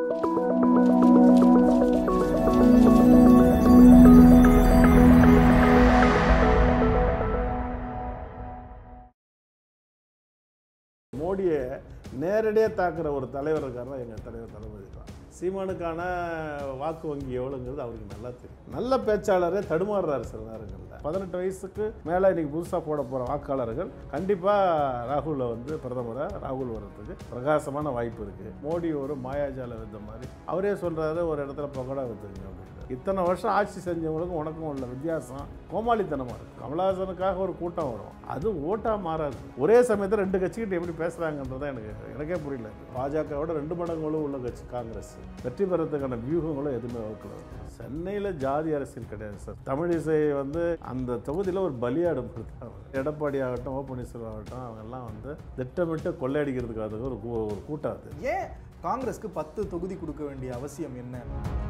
மோடியை நேரடியாக தாக்குற ஒரு தலைவர் இருக்காருன்னா எங்கள் தலைவர் தளபதி தான் சீமானுக்கான வாக்கு வங்கி எவ்வளோங்கிறது அவருக்கு நல்லா தெரியும் நல்ல பேச்சாளரே தடுமாறுறாரு சில நேரங்களில் பதினெட்டு வயசுக்கு மேலே இன்னைக்கு புதுசாக போட போகிற வாக்காளர்கள் கண்டிப்பாக ராகுலை வந்து பிரதமராக ராகுல் வர்றதுக்கு பிரகாசமான வாய்ப்பு இருக்குது மோடி ஒரு மாயாஜால வித்த மாதிரி அவரே சொல்கிறாரு ஒரு இடத்துல பகோடா வித்துங்க அப்படின்னு இத்தனை வருஷம் ஆட்சி செஞ்சவங்களுக்கும் உனக்கும் உள்ள வித்தியாசம் கோமாளித்தனமாக இருக்குது கமலஹாசனுக்காக ஒரு கூட்டம் வரும் அது ஓட்டாக மாறாது ஒரே சமயத்தில் ரெண்டு கட்சிக்கிட்ட எப்படி பேசுகிறாங்கன்றத எனக்கு எனக்கே புரியல பாஜகவோட ரெண்டு மடங்களும் உள்ள கட்சி காங்கிரஸ் வெற்றி பெறத்துக்கான வியூகங்களும் எதுவுமே வகுக்கல சென்னையில் ஜாதி அரசியல் கிடையாது சார் தமிழிசை வந்து அந்த தொகுதியில் ஒரு பலியாடும் கொடுத்தாங்க எடப்பாடி ஆகட்டும் ஓ பன்னீர்செல்வம் ஆகட்டும் அவங்கெல்லாம் வந்து திட்டமிட்டு கொள்ளையடிக்கிறதுக்காக ஒரு கூ- ஒரு கூட்டம் அது ஏன் காங்கிரஸ்க்கு பத்து தொகுதி கொடுக்க வேண்டிய அவசியம் என்ன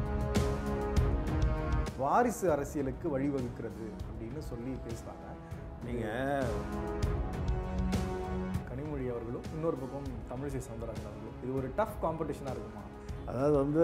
வாரிசு அரசியலுக்கு வழிவகுக்கிறது அப்படின்னு சொல்லி பேசுறாங்க நீங்கள் கனிமொழி அவர்களும் இன்னொரு பக்கம் தமிழிசை சவுந்தரராஜன் அவர்களும் இது ஒரு டஃப் காம்படிஷனாக இருக்குமா அதாவது வந்து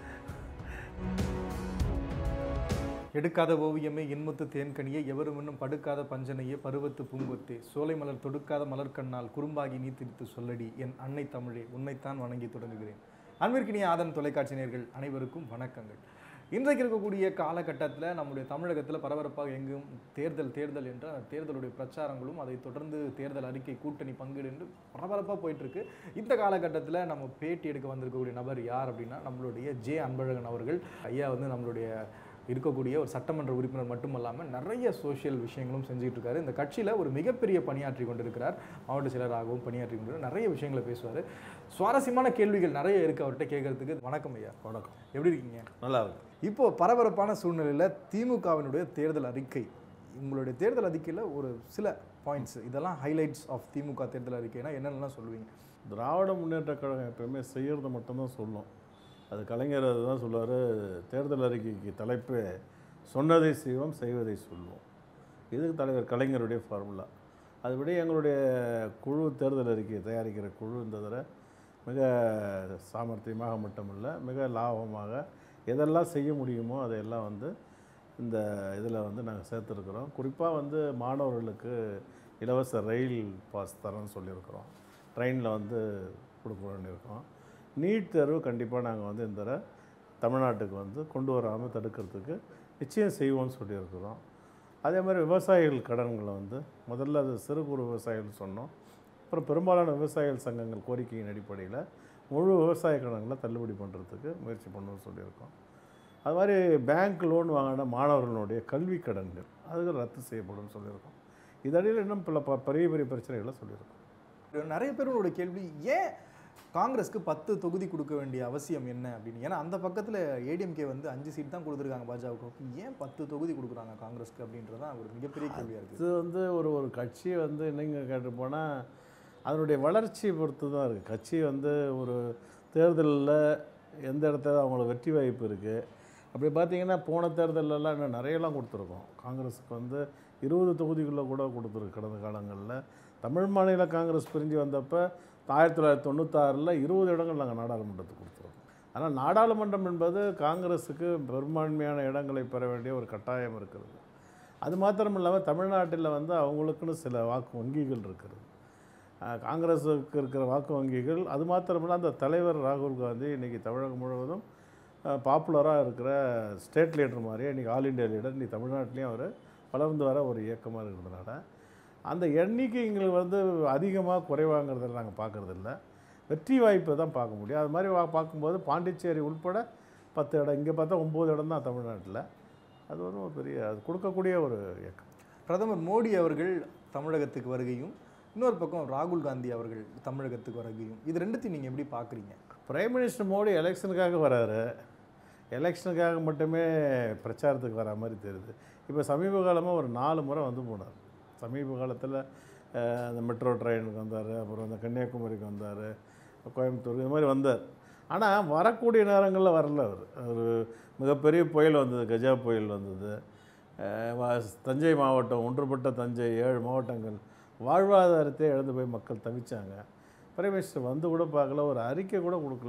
எடுக்காத ஓவியமே எண்முத்து தேன்கனியே எவரும் இன்னும் படுக்காத பஞ்சனையே பருவத்து பூங்கொத்தே சோலை மலர் தொடுக்காத மலர்க்கண்ணால் குறும்பாகி நீ திரித்து சொல்லடி என் அன்னை தமிழே உன்னைத்தான் வணங்கி தொடங்குகிறேன் அன்பிற்கினிய ஆதன் தொலைக்காட்சி நேயர்கள் அனைவருக்கும் வணக்கங்கள் இன்றைக்கு இருக்கக்கூடிய காலகட்டத்தில் நம்முடைய தமிழகத்தில் பரபரப்பாக எங்கும் தேர்தல் தேர்தல் என்ற அந்த தேர்தலுடைய பிரச்சாரங்களும் அதை தொடர்ந்து தேர்தல் அறிக்கை கூட்டணி பங்கீடு என்று பரபரப்பாக போயிட்டு இருக்கு இந்த காலகட்டத்தில் நம்ம பேட்டி எடுக்க வந்திருக்கக்கூடிய நபர் யார் அப்படின்னா நம்மளுடைய ஜே அன்பழகன் அவர்கள் ஐயா வந்து நம்மளுடைய இருக்கக்கூடிய ஒரு சட்டமன்ற உறுப்பினர் மட்டுமல்லாமல் நிறைய சோஷியல் விஷயங்களும் செஞ்சுட்டு இருக்காரு இந்த கட்சியில் ஒரு மிகப்பெரிய பணியாற்றி கொண்டிருக்கிறார் மாவட்ட செயலராகவும் பணியாற்றி கொண்டிருக்கிறார் நிறைய விஷயங்களை பேசுவார் சுவாரஸ்யமான கேள்விகள் நிறைய இருக்குது அவர்கிட்ட கேட்கறதுக்கு வணக்கம் ஐயா வணக்கம் எப்படி இருக்கீங்க நல்லா இருக்கு இப்போ பரபரப்பான சூழ்நிலையில் திமுகவினுடைய தேர்தல் அறிக்கை உங்களுடைய தேர்தல் அறிக்கையில் ஒரு சில பாயிண்ட்ஸ் இதெல்லாம் ஹைலைட்ஸ் ஆஃப் திமுக தேர்தல் அறிக்கைனா என்னென்னலாம் சொல்லுவீங்க திராவிட முன்னேற்ற கழகம் எப்பயுமே செய்கிறது மட்டும்தான் சொல்லும் அது கலைஞர் அதுதான் சொல்லுவார் தேர்தல் அறிக்கைக்கு தலைப்பு சொன்னதை செய்வோம் செய்வதை சொல்வோம் இதுக்கு தலைவர் கலைஞருடைய ஃபார்முலா அதுபடி எங்களுடைய குழு தேர்தல் அறிக்கையை தயாரிக்கிற குழு இந்த தடவை மிக சாமர்த்தியமாக மட்டுமல்ல மிக லாபமாக எதெல்லாம் செய்ய முடியுமோ அதையெல்லாம் வந்து இந்த இதில் வந்து நாங்கள் சேர்த்துருக்குறோம் குறிப்பாக வந்து மாணவர்களுக்கு இலவச ரயில் பாஸ் தரேன்னு சொல்லியிருக்கிறோம் ட்ரெயினில் வந்து கொடுக்க இருக்கோம் நீட் தேர்வு கண்டிப்பாக நாங்கள் வந்து இந்த தடவை தமிழ்நாட்டுக்கு வந்து கொண்டு வராமல் தடுக்கிறதுக்கு நிச்சயம் செய்வோம்னு சொல்லியிருக்கிறோம் அதே மாதிரி விவசாயிகள் கடன்களை வந்து முதல்ல அது சிறு குறு விவசாயிகள் சொன்னோம் அப்புறம் பெரும்பாலான விவசாயிகள் சங்கங்கள் கோரிக்கையின் அடிப்படையில் முழு விவசாய கடன்களை தள்ளுபடி பண்ணுறதுக்கு முயற்சி பண்ணணும்னு சொல்லியிருக்கோம் அது மாதிரி பேங்க் லோன் வாங்கின மாணவர்களுடைய கல்வி கடன்கள் அதுக்கு ரத்து செய்யப்படும்னு சொல்லியிருக்கோம் இதடியில் இன்னும் பல ப- பெரிய பெரிய பிரச்சனைகளை சொல்லியிருக்கோம் நிறைய பேரோட கேள்வி ஏன் காங்கிரஸ்க்கு பத்து தொகுதி கொடுக்க வேண்டிய அவசியம் என்ன அப்படின்னு ஏன்னா அந்த பக்கத்தில் ஏடிஎம்கே வந்து அஞ்சு சீட் தான் கொடுத்துருக்காங்க பாஜகவுக்கு ஏன் பத்து தொகுதி கொடுக்குறாங்க காங்கிரஸ்க்கு அப்படின்றது தான் ஒரு மிகப்பெரிய கேள்வியாக இருக்குது இது வந்து ஒரு ஒரு கட்சி வந்து என்னங்க கேட்டு போனால் அதனுடைய வளர்ச்சியை பொறுத்து தான் இருக்குது கட்சி வந்து ஒரு தேர்தலில் எந்த இடத்துல அவங்களுக்கு வெற்றி வாய்ப்பு இருக்குது அப்படி பார்த்தீங்கன்னா போன தேர்தலெல்லாம் இன்னும் நிறையலாம் கொடுத்துருக்கோம் காங்கிரஸுக்கு வந்து இருபது தொகுதிக்குள்ளே கூட கொடுத்துருக்கு கடந்த காலங்களில் தமிழ் மாநில காங்கிரஸ் பிரிஞ்சு வந்தப்போ ஆயிரத்தி தொள்ளாயிரத்தி தொண்ணூத்தாறில் இருபது இடங்கள் நாங்கள் நாடாளுமன்றத்துக்கு கொடுத்துருக்கோம் ஆனால் நாடாளுமன்றம் என்பது காங்கிரஸுக்கு பெரும்பான்மையான இடங்களை பெற வேண்டிய ஒரு கட்டாயம் இருக்கிறது அது மாத்திரம் இல்லாமல் தமிழ்நாட்டில் வந்து அவங்களுக்குன்னு சில வாக்கு வங்கிகள் இருக்கிறது அஹ் காங்கிரஸுக்கு இருக்கிற வாக்கு வங்கிகள் அது மாத்திரமில்ல அந்த தலைவர் ராகுல் காந்தி இன்றைக்கி தமிழகம் முழுவதும் பாப்புலராக இருக்கிற ஸ்டேட் லீடர் மாதிரியே இன்றைக்கி ஆல் இண்டியா லீடர் இன்றைக்கி தமிழ்நாட்டிலையும் அவர் வளர்ந்து வர ஒரு இயக்கமாக இருக்கிறதுனால அந்த எண்ணிக்கைகள் வந்து அதிகமாக குறைவாங்கிறத நாங்கள் பார்க்குறதில்ல வெற்றி வாய்ப்பை தான் பார்க்க முடியும் அது மாதிரி வா- பார்க்கும்போது பாண்டிச்சேரி உட்பட பத்து இடம் இங்கே பார்த்தா ஒம்பது இடம் தான் தமிழ்நாட்டில் அது வந்து ஒரு பெரிய அது கொடுக்கக்கூடிய ஒரு இயக்கம் பிரதமர் மோடி அவர்கள் தமிழகத்துக்கு வருகையும் இன்னொரு பக்கம் ராகுல் காந்தி அவர்கள் தமிழகத்துக்கு வருகையும் இது ரெண்டுத்தையும் நீங்கள் எப்படி பார்க்குறீங்க பிரைம் மினிஸ்டர் மோடி எலெக்ஷனுக்காக வராரு எலெக்ஷனுக்காக மட்டுமே பிரச்சாரத்துக்கு வரா மாதிரி தெரியுது இப்போ சமீப காலமாக ஒரு நாலு முறை வந்து போனார் சமீப காலத்தில் அந்த மெட்ரோ ட்ரெயினுக்கு வந்தார் அப்புறம் அந்த கன்னியாகுமரிக்கு வந்தார் கோயம்புத்தூர் இது மாதிரி வந்தார் ஆனால் வரக்கூடிய நேரங்களில் வரல அவர் ஒரு மிகப்பெரிய புயல் வந்தது கஜா புயல் வந்தது அஹ் வா- தஞ்சை மாவட்டம் ஒன்றுபட்ட தஞ்சை ஏழு மாவட்டங்கள் வாழ்வாதாரத்தை இழந்து போய் மக்கள் தவிச்சாங்க பிரைம் மினிஸ்டர் வந்து கூட பார்க்கல ஒரு அறிக்கை கூட கொடுக்கல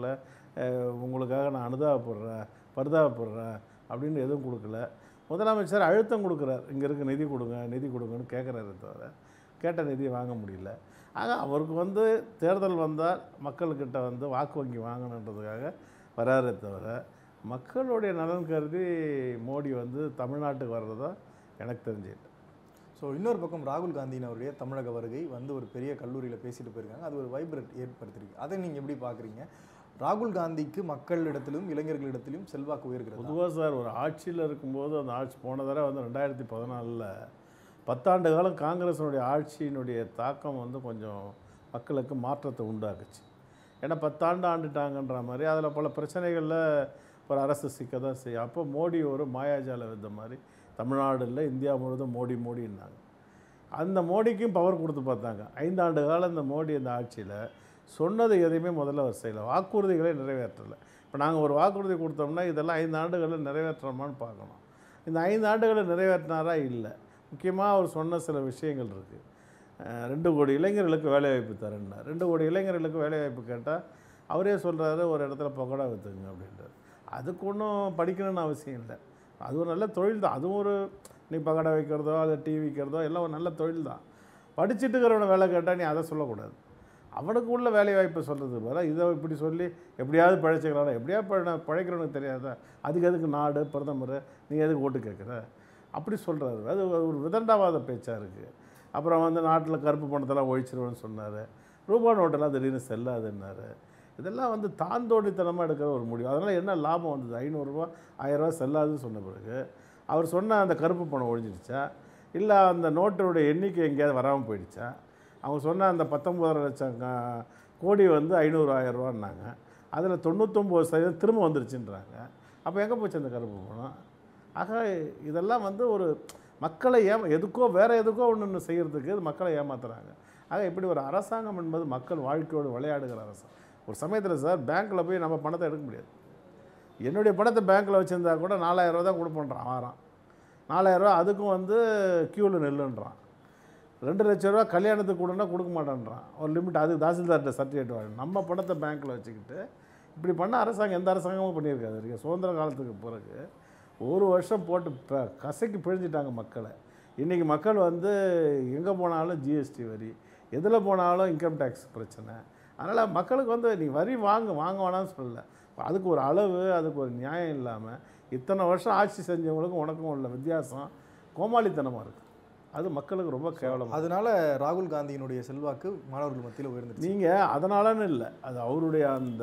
அஹ், உங்களுக்காக நான் அனுதாபப்படுறேன் பரிதாபப்படுறேன் அப்படின்னு எதுவும் கொடுக்கல முதலமைச்சர் அழுத்தம் கொடுக்குறார் இங்கே இருக்க நிதி கொடுங்க நிதி கொடுங்கன்னு கேட்குறாரு தவிர கேட்ட நிதியை வாங்க முடியல ஆக அவருக்கு வந்து தேர்தல் வந்தால் மக்கள்கிட்ட வந்து வாக்கு வங்கி வாங்கணுன்றதுக்காக வராரே தவிர மக்களுடைய நலன் கருதி மோடி வந்து தமிழ்நாட்டுக்கு வர்றதா எனக்கு தெரிஞ்சுக்கிட்டு ஸோ இன்னொரு பக்கம் ராகுல் காந்தியினருடைய தமிழக வருகை வந்து ஒரு பெரிய கல்லூரியில் பேசிட்டு போயிருக்காங்க அது ஒரு வைப்ரேட் ஏற்படுத்திருக்கு அதை நீங்கள் எப்படி பார்க்குறீங்க ராகுல் காந்திக்கு மக்களிடத்திலும் இளைஞர்களிடத்திலும் செல்வாக்கு உயர்கிறது பொதுவாக சார் ஒரு ஆட்சியில் இருக்கும்போது அந்த ஆட்சி போன தடவை வந்து ரெண்டாயிரத்தி பதினாலில் பத்தாண்டு காலம் காங்கிரஸினுடைய ஆட்சியினுடைய தாக்கம் வந்து கொஞ்சம் மக்களுக்கு மாற்றத்தை உண்டாக்குச்சு ஏன்னா பத்தாண்டு ஆண்டுட்டாங்கன்ற மாதிரி அதில் பல பிரச்சனைகளில் ஒரு அரசு சிக்க தான் செய்யும் அப்போ மோடி ஒரு மாயாஜால வித்த மாதிரி தமிழ்நாடு இல்லை இந்தியா முழுவதும் மோடி மோடின்னாங்க அந்த மோடிக்கும் பவர் கொடுத்து பார்த்தாங்க ஐந்தாண்டு காலம் இந்த மோடி இந்த ஆட்சியில் சொன்னது எதையுமே முதல்ல அவர் செய்யலை வாக்குறுதிகளை நிறைவேற்றலை இப்போ நாங்கள் ஒரு வாக்குறுதி கொடுத்தோம்னா இதெல்லாம் ஐந்து ஆண்டுகளில் நிறைவேற்றுறோமான்னு பார்க்கணும் இந்த ஐந்து ஆண்டுகளை நிறைவேற்றினாரா இல்லை முக்கியமாக அவர் சொன்ன சில விஷயங்கள் இருக்குது ரெண்டு கோடி இளைஞர்களுக்கு வேலைவாய்ப்பு தரேன்னா ரெண்டு கோடி இளைஞர்களுக்கு வேலைவாய்ப்பு கேட்டால் அவரே சொல்கிறாரு ஒரு இடத்துல பக்கோடா விற்றுங்க அப்படின்றார் அதுக்கு ஒன்றும் படிக்கணும்னு அவசியம் இல்லை அது ஒரு நல்ல தொழில் தான் அதுவும் ஒரு நீ பக்கடை வைக்கிறதோ அதை டீ விற்கிறதோ எல்லாம் ஒரு நல்ல தொழில் தான் படிச்சுட்டு இருக்கிறவனை வேலை கேட்டால் நீ அதை சொல்லக்கூடாது அவனுக்கு உள்ள வேலை வாய்ப்பை சொல்கிறது பதிலா இதை இப்படி சொல்லி எப்படியாவது பழைச்சிக்கலாம் எப்படியா பழ பழைக்கிறவனுக்கு தெரியாதா அதுக்கு எதுக்கு நாடு பிரதமர் நீ எதுக்கு ஓட்டு கேட்குற அப்படி சொல்கிறாரு அது ஒரு விதண்டாவாத பேச்சாக இருக்குது அப்புறம் வந்து நாட்டில் கருப்பு பணத்தெல்லாம் ஒழிச்சிருவேன்னு சொன்னார் ரூபா நோட்டெல்லாம் திடீர்னு செல்லாதுன்னாரு இதெல்லாம் வந்து தாந்தோடித்தனமாக எடுக்கிற ஒரு முடிவு அதனால் என்ன லாபம் வந்தது ஐநூறுரூவா ஆயிரரூவா செல்லாதுன்னு சொன்ன பிறகு அவர் சொன்ன அந்த கருப்பு பணம் ஒழிஞ்சிருச்சா இல்லை அந்த நோட்டோடைய எண்ணிக்கை எங்கேயாவது வராமல் போயிடுச்சா அவங்க சொன்ன அந்த பத்தொம்பதரை லட்சம் கா- கோடி வந்து ஐநூறு ஆயிரம் ரூபான்னாங்க அதில் தொண்ணூத்தொம்பது சதவீதம் திரும்ப வந்துருச்சுன்றாங்க அப்போ எங்கே போச்சு அந்த கருப்பு பணம் ஆக இதெல்லாம் வந்து ஒரு மக்களை ஏமா எதுக்கோ வேறு எதுக்கோ ஒன்று ஒன்று செய்கிறதுக்கு இது மக்களை ஏமாத்துறாங்க ஆக இப்படி ஒரு அரசாங்கம் என்பது மக்கள் வாழ்க்கையோடு விளையாடுகிற அரசாங்கம் ஒரு சமயத்தில் சார் பேங்க்கில் போய் நம்ம பணத்தை எடுக்க முடியாது என்னுடைய பணத்தை பேங்க்கில் வச்சுருந்தா கூட நாலாயிரரூவா தான் கொடுப்போன்றான் வாரம் நாலாயிரரூவா அதுக்கும் வந்து க்யூவில் நில்லுன்றான் ரெண்டு லட்ச ரூபா கல்யாணத்துக்கு கொடுன்னா கொடுக்க மாட்டேன்றான் ஒரு லிமிட் அதுக்கு தாசில்தார்கிட்ட சர்டிஃபிகேட் வாங்கணும் நம்ம பணத்தை பேங்க்கில் வச்சுக்கிட்டு இப்படி பண்ண அரசாங்கம் எந்த அரசாங்கமும் பண்ணியிருக்காது வரைக்கும் சுதந்திர காலத்துக்கு பிறகு ஒரு வருஷம் போட்டு ப கசக்கி பிழிஞ்சிட்டாங்க மக்களை இன்றைக்கி மக்கள் வந்து எங்கே போனாலும் ஜிஎஸ்டி வரி எதில் போனாலும் இன்கம் டேக்ஸ் பிரச்சனை அதனால் மக்களுக்கு வந்து நீ வரி வாங்க வாங்க வேணாம்னு சொல்லல அதுக்கு ஒரு அளவு அதுக்கு ஒரு நியாயம் இல்லாமல் இத்தனை வருஷம் ஆட்சி செஞ்சவங்களுக்கும் உனக்கும் உள்ள வித்தியாசம் கோமாளித்தனமாக இருக்குது அது மக்களுக்கு ரொம்ப கேவலம் அதனால ராகுல் காந்தியினுடைய செல்வாக்கு மாணவர்கள் மத்தியில் உயர்ந்துருச்சு நீங்கள் அதனாலன்னு இல்லை அது அவருடைய அந்த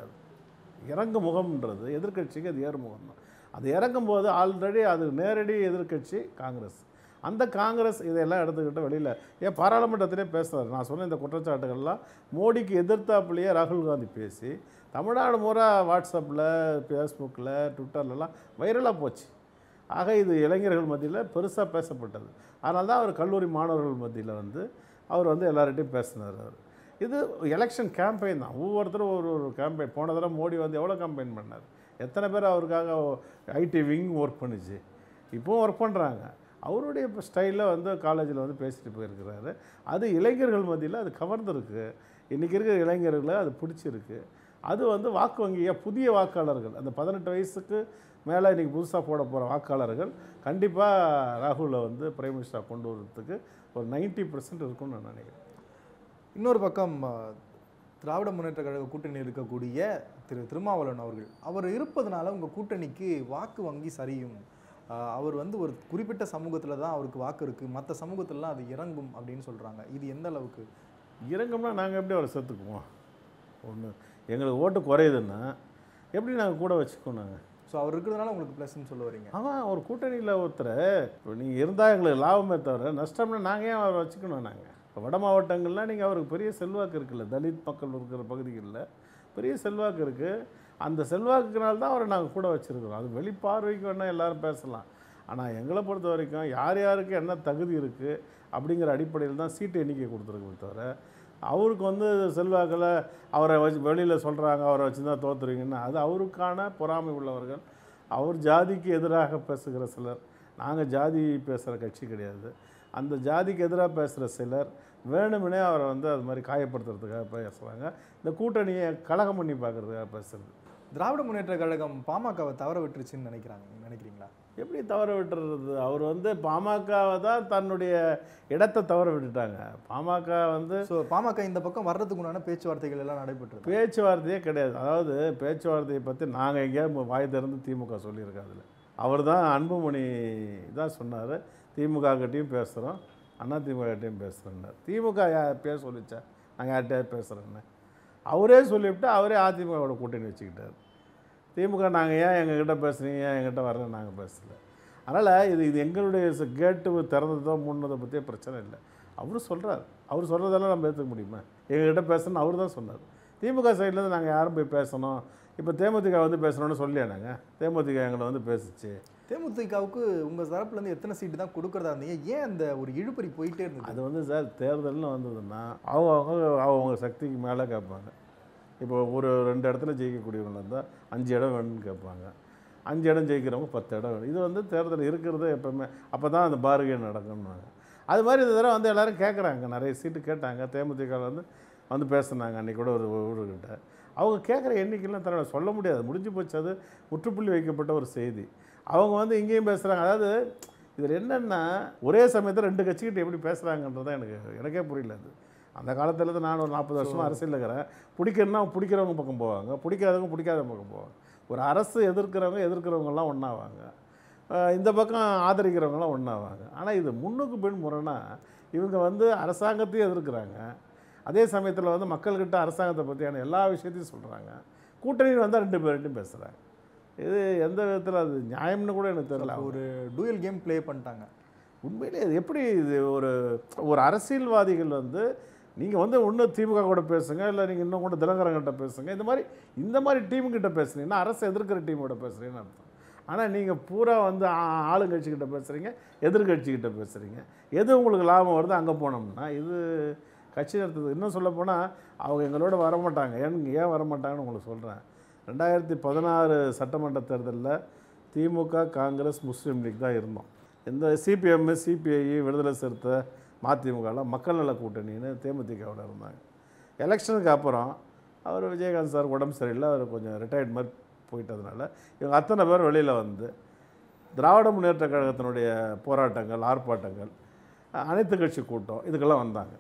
இறங்கு முகம்ன்றது எதிர்க்கட்சிக்கு அது ஏறுமுகம் தான் அது இறங்கும்போது ஆல்ரெடி அது நேரடி எதிர்க்கட்சி காங்கிரஸ் அந்த காங்கிரஸ் இதெல்லாம் எடுத்துக்கிட்டு வெளியில் ஏன் பாராளுமன்றத்திலே பேசுகிறார் நான் சொன்ன இந்த குற்றச்சாட்டுகள்லாம் மோடிக்கு எதிர்த்தாப்புலேயே ராகுல் காந்தி பேசி தமிழ்நாடு முறை வாட்ஸ்அப்பில் ஃபேஸ்புக்கில் ட்விட்டர்லலாம் வைரலாக போச்சு ஆக இது இளைஞர்கள் மத்தியில் பெருசாக பேசப்பட்டது அதனால தான் அவர் கல்லூரி மாணவர்கள் மத்தியில் வந்து அவர் வந்து எல்லார்கிட்டையும் பேசினார் அவர் இது எலெக்ஷன் கேம்பெயின் தான் ஒவ்வொருத்தரும் ஒரு ஒரு கேம்பெயின் போன தடவை மோடி வந்து எவ்வளோ கேம்பெயின் பண்ணார் எத்தனை பேர் அவருக்காக ஐடி விங் ஒர்க் பண்ணுச்சு இப்போவும் ஒர்க் பண்ணுறாங்க அவருடைய ஸ்டைலில் வந்து காலேஜில் வந்து பேசிட்டு போயிருக்கிறாரு அது இளைஞர்கள் மத்தியில் அது கவர்ந்துருக்கு இன்றைக்கி இருக்கிற இளைஞர்களை அது பிடிச்சிருக்கு அது வந்து வாக்கு வங்கியாக புதிய வாக்காளர்கள் அந்த பதினெட்டு வயசுக்கு மேலே இன்றைக்கி புதுசாக போட போகிற வாக்காளர்கள் கண்டிப்பாக ராகுலை வந்து பிரைம் மினிஸ்டராக கொண்டு வரதுக்கு ஒரு 90% பர்சன்ட் இருக்கும்னு நான் நினைக்கிறேன் இன்னொரு பக்கம் அ, திராவிட முன்னேற்ற கழக கூட்டணியில் இருக்கக்கூடிய திரு திருமாவளவன் அவர்கள் அவர் இருப்பதனால உங்கள் கூட்டணிக்கு வாக்கு வங்கி சரியும் அ, அவர் வந்து ஒரு குறிப்பிட்ட சமூகத்தில் தான் அவருக்கு வாக்கு இருக்குது மற்ற சமூகத்திலலாம் அது இறங்கும் அப்படின்னு சொல்கிறாங்க இது எந்த அளவுக்கு இறங்கம்னா நாங்கள் எப்படி அவரை சேர்த்துக்குவோம் ஒன்று எங்களுக்கு ஓட்டு குறையுதுன்னா எப்படி நாங்கள் கூட வச்சுக்கோம் நாங்கள் ஸோ அவர் இருக்கிறதுனால உங்களுக்கு ப்ளஸ்ன்னு சொல்ல வரீங்க அவன் ஒரு கூட்டணியில் ஒருத்தர் இப்போ நீங்கள் இருந்தால் எங்களுக்கு லாபமே தவிர நஷ்டம்னா நாங்கள் ஏன் அவரை வச்சுக்கணும் நாங்கள் இப்போ வட மாவட்டங்கள்லாம் நீங்கள் அவருக்கு பெரிய செல்வாக்கு இருக்குல்ல தலித் மக்கள் இருக்கிற பகுதிகளில் பெரிய செல்வாக்கு இருக்குது அந்த செல்வாக்குனால தான் அவரை நாங்கள் கூட வச்சுருக்கிறோம் அது வெளிப்பார்வைக்கு வேணால் எல்லாரும் பேசலாம் ஆனால் எங்களை பொறுத்த வரைக்கும் யார் யாருக்கு என்ன தகுதி இருக்குது அப்படிங்கிற அடிப்படையில் தான் சீட்டு எண்ணிக்கை கொடுத்துருக்கோமே தவிர அவருக்கு வந்து செல்வாக்கில் அவரை வச்சு வெளியில் சொல்கிறாங்க அவரை வச்சு தான் தோத்துருவீங்கன்னா அது அவருக்கான பொறாமை உள்ளவர்கள் அவர் ஜாதிக்கு எதிராக பேசுகிற சிலர் நாங்கள் ஜாதி பேசுகிற கட்சி கிடையாது அந்த ஜாதிக்கு எதிராக பேசுகிற சிலர் வேணுமெனே அவரை வந்து அது மாதிரி காயப்படுத்துறதுக்காக பேசுகிறாங்க இந்த கூட்டணியை கலகம் பண்ணி பார்க்குறதுக்காக பேசுறது திராவிட முன்னேற்ற கழகம் பாமகவை தவற விட்டுருச்சுன்னு நினைக்கிறாங்க நினைக்கிறீங்களா எப்படி தவற விட்டுறது அவர் வந்து பாமகவை தான் தன்னுடைய இடத்தை தவற விட்டுட்டாங்க பாமக வந்து ஸோ பாமக இந்த பக்கம் வர்றதுக்கு உண்டான பேச்சுவார்த்தைகள் எல்லாம் நடைபெற்றது பேச்சுவார்த்தையே கிடையாது அதாவது பேச்சுவார்த்தையை பற்றி நாங்கள் எங்கேயாவது வாய் திறந்து திமுக சொல்லியிருக்கோம் அதில் அவர் தான் அன்புமணி தான் சொன்னார் திமுக கிட்டையும் பேசுகிறோம் அண்ணா திமுக கிட்டையும் பேசுகிறேன்னார் திமுக யா பேச சொல்லிச்சா நாங்கள் யார்கிட்டயாவது பேசுகிறேன்னு அவரே சொல்லிவிட்டு அவரே அதிமுகவோட கூட்டணி வச்சுக்கிட்டார் திமுக நாங்கள் ஏன் எங்ககிட்ட பேசுகிறீங்க ஏன் எங்கிட்ட வரல நாங்கள் பேசல அதனால் இது இது எங்களுடைய ச- கேட்டு திறந்ததோ முன்னதை பற்றியே பிரச்சனை இல்லை அவர் சொல்கிறார் அவர் சொல்கிறதெல்லாம் நம்ம ஏற்றுக்க முடியுமா எங்ககிட்ட பேசணும்னு அவர் தான் சொன்னார் திமுக சைட்லேருந்து நாங்கள் யாரும் போய் பேசணும் இப்போ தேமுதிக வந்து பேசணும்னு சொல்லியா நாங்கள் தேமுதிக எங்களை வந்து பேசுச்சு தேமுதிகவுக்கு உங்க தரப்புல இருந்து எத்தனை சீட்டு தான் கொடுக்கறதா இருந்தீங்க ஏன் அந்த ஒரு இழுபறி போயிட்டே இருந்தது அது வந்து சார் தேர்தல்னு வந்ததுன்னா அவங்க அவங்க சக்திக்கு மேலே கேட்பாங்க இப்போ ஒரு ரெண்டு இடத்துல ஜெயிக்கக்கூடியவங்க இருந்தால் அஞ்சு இடம் வேணும்னு கேட்பாங்க அஞ்சு இடம் ஜெயிக்கிறவங்க பத்து இடம் வேணும் இது வந்து தேர்தல் இருக்கிறது எப்பவுமே அப்போ தான் அந்த பார்கெயின் நடக்கும்னாங்க அது மாதிரி இந்த தடவை வந்து எல்லாரும் கேட்குறாங்க நிறைய சீட்டு கேட்டாங்க தேமுதிக வந்து வந்து பேசுனாங்க அன்றைக்கி கூட ஒரு ஊருக்கிட்ட அவங்க கேட்குற எண்ணிக்கைலாம் தர சொல்ல முடியாது முடிஞ்சு போச்சு அது முற்றுப்புள்ளி வைக்கப்பட்ட ஒரு செய்தி அவங்க வந்து இங்கேயும் பேசுகிறாங்க அதாவது இதில் என்னென்னா ஒரே சமயத்தில் ரெண்டு கட்சிக்கிட்ட எப்படி பேசுகிறாங்கன்றதான் எனக்கு எனக்கே புரியல அது அந்த காலத்துல இருந்து நான் ஒரு நாற்பது வருஷமாக அரசியலில் இருக்கிறேன் பிடிக்கணும்னா பிடிக்கிறவங்க பக்கம் போவாங்க பிடிக்காதவங்க பிடிக்காதவங்க பக்கம் போவாங்க ஒரு அரசு எதிர்க்கிறவங்க எதிர்க்கிறவங்கலாம் ஒன்றாவாங்க இந்த பக்கம் ஆதரிக்கிறவங்களாம் ஒன்றாவாங்க ஆனால் இது முன்னுக்கு பின் முறைனா இவங்க வந்து அரசாங்கத்தையும் எதிர்க்கிறாங்க அதே சமயத்தில் வந்து மக்கள்கிட்ட அரசாங்கத்தை பற்றியான எல்லா விஷயத்தையும் சொல்கிறாங்க கூட்டணியில் வந்தால் ரெண்டு பேர்கிட்டையும் பேசுகிறாங்க இது எந்த விதத்தில் அது நியாயம்னு கூட எனக்கு தெரியல அப்போ ஒரு டூயல் கேம் ப்ளே பண்ணிட்டாங்க உண்மையிலே இது எப்படி இது ஒரு ஒரு அரசியல்வாதிகள் வந்து நீங்கள் வந்து ஒன்று திமுக கூட பேசுங்க இல்லை நீங்கள் இன்னும் கூட தினகரங்கிட்ட பேசுங்க இந்த மாதிரி இந்த மாதிரி டீமுக்கிட்ட பேசுனீங்கன்னா அரசு எதிர்க்கிற டீமோட பேசுகிறீங்கன்னு அர்த்தம் ஆனால் நீங்கள் பூரா வந்து ஆ- ஆளுங்கட்சிக்கிட்ட பேசுகிறீங்க எதிர்கட்சிக்கிட்ட பேசுகிறீங்க எது உங்களுக்கு லாபம் வருதோ அங்கே போனோம்னா இது கட்சி நடத்துது இன்னும் சொல்ல போனால் அவங்க எங்களோட வரமாட்டாங்க ஏன் ஏன் வரமாட்டாங்கன்னு உங்களுக்கு சொல்கிறேன் ரெண்டாயிரத்தி பதினாறு சட்டமன்ற தேர்தலில் திமுக காங்கிரஸ் முஸ்லீம் லீக் தான் இருந்தோம் இந்த சிபிஎம் சிபிஐ விடுதலை சிறுத்தை மதிமுகலாம் மக்கள் நல கூட்டணின்னு தேமுதிகவோட இருந்தாங்க எலெக்ஷனுக்கு அப்புறம் அவர் விஜயகாந்த் சார் உடம்பு சரியில்லை அவர் கொஞ்சம் ரிட்டையர்ட் மாதிரி போயிட்டதுனால இவங்க அத்தனை பேர் வெளியில் வந்து திராவிட முன்னேற்ற கழகத்தினுடைய போராட்டங்கள் ஆர்ப்பாட்டங்கள் அஹ், அனைத்து கட்சி கூட்டம் இதுக்கெல்லாம் வந்தாங்க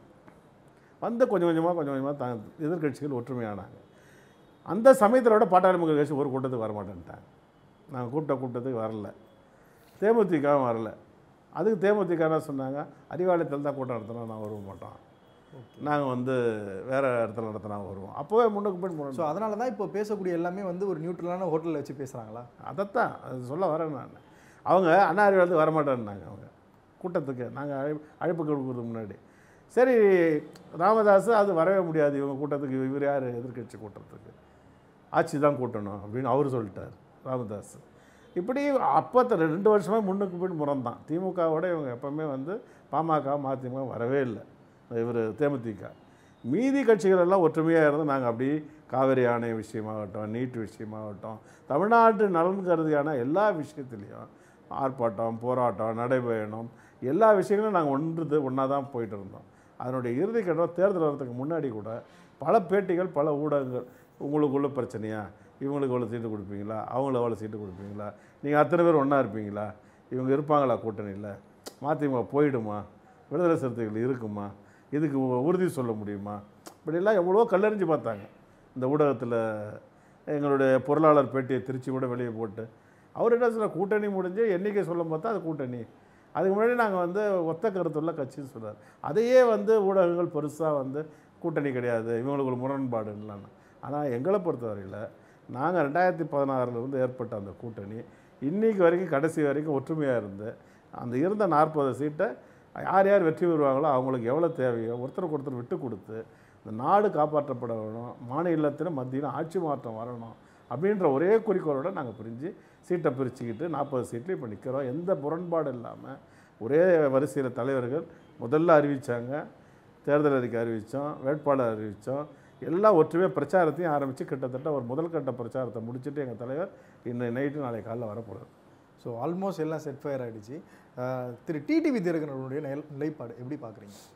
வந்து கொஞ்சம் கொஞ்சமாக கொஞ்சம் கொஞ்சமாக த எதிர்கட்சிகள் ஒற்றுமையானாங்க அந்த சமயத்திலோட பாட்டாளி மக்கள் கட்சி ஒரு கூட்டத்துக்கு வரமாட்டேன்ட்டாங்க நாங்கள் கூப்பிட்ட கூட்டத்துக்கு வரல தேமுதிகவும் வரல அதுக்கு தேமுதிக என்ன சொன்னாங்க அறிவாலயத்தில் தான் கூட்டம் நடத்தினா நான் வருவ மாட்டோம் நாங்கள் வந்து வேறு இடத்துல நடத்தினா வருவோம் அப்போவே முன்னுக்கு பின் ஸோ முன்னாடி அதனால தான் இப்போ பேசக்கூடிய எல்லாமே வந்து ஒரு நியூட்ரலான ஹோட்டலில் வச்சு பேசுகிறாங்களா அதைத்தான் அது சொல்ல வரேன் நான் அவங்க அண்ணா அறிவாலயத்துக்கு வரமாட்டேன்னாங்க அவங்க கூட்டத்துக்கு நாங்கள் அழை அழைப்பு கொடுக்குறதுக்கு முன்னாடி சரி ராமதாஸ் அது வரவே முடியாது இவங்க கூட்டத்துக்கு இவர் யார் எதிர்க்கட்சி கூட்டத்துக்கு ஆட்சி தான் கூட்டணும் அப்படின்னு அவர் சொல்லிட்டார் ராமதாஸ் இப்படி அப்போ ரெண்டு வருஷமாக முன்னுக்கு பின் முரண் தான் திமுகவோட இவங்க எப்போவுமே வந்து பாமக மதிமுக வரவே இல்லை இவர் தேமுதிக மீதி கட்சிகள் எல்லாம் ஒற்றுமையாக இருந்து நாங்கள் அப்படி காவிரி ஆணைய விஷயமாகட்டும் நீட் விஷயமாகட்டும் தமிழ்நாட்டு நலன் கருதியான எல்லா விஷயத்துலேயும் ஆர்ப்பாட்டம் போராட்டம் நடைபயணம் எல்லா விஷயங்களும் நாங்கள் ஒன்று ஒன்றா தான் போயிட்டு இருந்தோம் அதனுடைய இறுதி கட்டம் தேர்தல் வரதுக்கு முன்னாடி கூட பல பேட்டிகள் பல ஊடகங்கள் உங்களுக்குள்ள பிரச்சனையா இவங்களுக்கு எவ்வளோ சீட்டு கொடுப்பீங்களா அவங்கள எவ்வளோ சீட்டு கொடுப்பீங்களா நீங்கள் அத்தனை பேர் ஒன்றா இருப்பீங்களா இவங்க இருப்பாங்களா கூட்டணியில் மதிமுக போயிடுமா விடுதலை சிறுத்தைகள் இருக்குமா இதுக்கு உ- உறுதி சொல்ல முடியுமா இப்படியெல்லாம் எவ்வளோ கல்லறிஞ்சு பார்த்தாங்க இந்த ஊடகத்தில் எங்களுடைய பொருளாளர் பேட்டியை திருச்சி கூட வெளியே போட்டு அவர் என்ன சொல்ல கூட்டணி முடிஞ்சு எண்ணிக்கை சொல்லும் பார்த்தா அது கூட்டணி அதுக்கு முன்னாடி நாங்கள் வந்து ஒத்த கருத்துள்ள கட்சின்னு சொல்றார் அதையே வந்து ஊடகங்கள் பெருசாக வந்து கூட்டணி கிடையாது இவங்களுக்கு ஒரு முரண்பாடுலாம் ஆனால் எங்களை பொறுத்தவரையில் நாங்கள் ரெண்டாயிரத்தி பதினாறுலேருந்து ஏற்பட்ட அந்த கூட்டணி இன்னைக்கு வரைக்கும் கடைசி வரைக்கும் ஒற்றுமையாக இருந்து அந்த இருந்த நாற்பது சீட்டை யார் யார் வெற்றி பெறுவாங்களோ அவங்களுக்கு எவ்வளோ தேவையோ ஒருத்தருக்கு ஒருத்தர் விட்டு கொடுத்து இந்த நாடு காப்பாற்றப்பட வேணும் மாநிலத்திலும் மத்தியிலும் ஆட்சி மாற்றம் வரணும் அப்படின்ற ஒரே குறிக்கோளோட நாங்கள் பிரிஞ்சு சீட்டை பிரிச்சுக்கிட்டு நாற்பது சீட்லையும் இப்போ நிற்கிறோம் எந்த முரண்பாடு இல்லாமல் ஒரே வரிசையில் தலைவர்கள் முதல்ல அறிவித்தாங்க தேர்தல் அறிக்கை அறிவித்தோம் வேட்பாளர் அறிவித்தோம் எல்லாம் ஒற்றுமையாக பிரச்சாரத்தையும் ஆரம்பித்து கிட்டத்தட்ட ஒரு முதல் கட்ட பிரச்சாரத்தை முடிச்சுட்டு எங்கள் தலைவர் இன்னும் நைட்டு நாளை காலைல வரப்போகிறார் ஸோ ஆல்மோஸ்ட் எல்லாம் செட் ஃபயர் ஆயிடுச்சு அஹ், திரு டிடிவி தினகரனுடைய நில- நிலைப்பாடு எப்படி பார்க்குறீங்க